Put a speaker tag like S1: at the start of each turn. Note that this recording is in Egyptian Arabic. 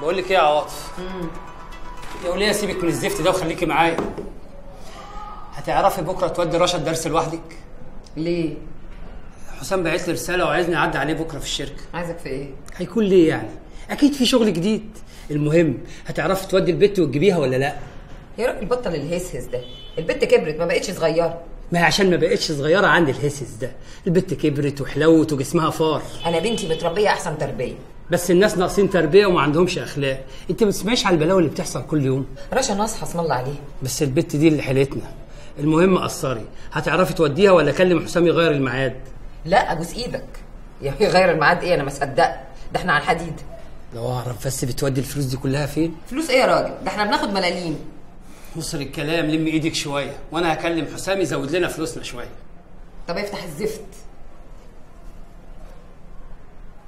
S1: بقول لك ايه يا عواطف يا وليه سيبك من الزفت ده وخليكي معايا هتعرفي بكره تودي رشا الدرس لوحدك
S2: ليه
S1: حسام بعت لي رساله وعايزني اعدي عليه بكره في الشركه
S2: عايزك في ايه
S1: هيكون ليه يعني اكيد في شغل جديد المهم هتعرفي تودي البت وتجيبيها ولا لا
S2: يا راجل بطل الهسهس ده البت كبرت ما بقتش صغيره
S1: ما هي عشان ما بقتش صغيره عندي الهسس ده البت كبرت وحلوت وجسمها فار
S2: انا بنتي متربيه احسن تربيه
S1: بس الناس ناقصين تربيه وما عندهمش اخلاق انت ما بتسمعيش على البلاوي اللي بتحصل كل يوم
S2: رشا ناصحه اسم الله عليها
S1: بس البت دي اللي حيلتنا المهم قصري هتعرفي توديها ولا اكلم حسام يغير الميعاد
S2: لا ابوس ايدك يا اخي غير الميعاد ايه انا ما صدقت ده احنا على الحديد
S1: لو اعرف بس بتودي الفلوس دي كلها فين
S2: فلوس ايه يا راجل ده احنا بناخد ملاليم
S1: وصل الكلام لم ايدك شويه وانا هكلم حسام يزود لنا فلوسنا شويه
S2: طب افتح الزفت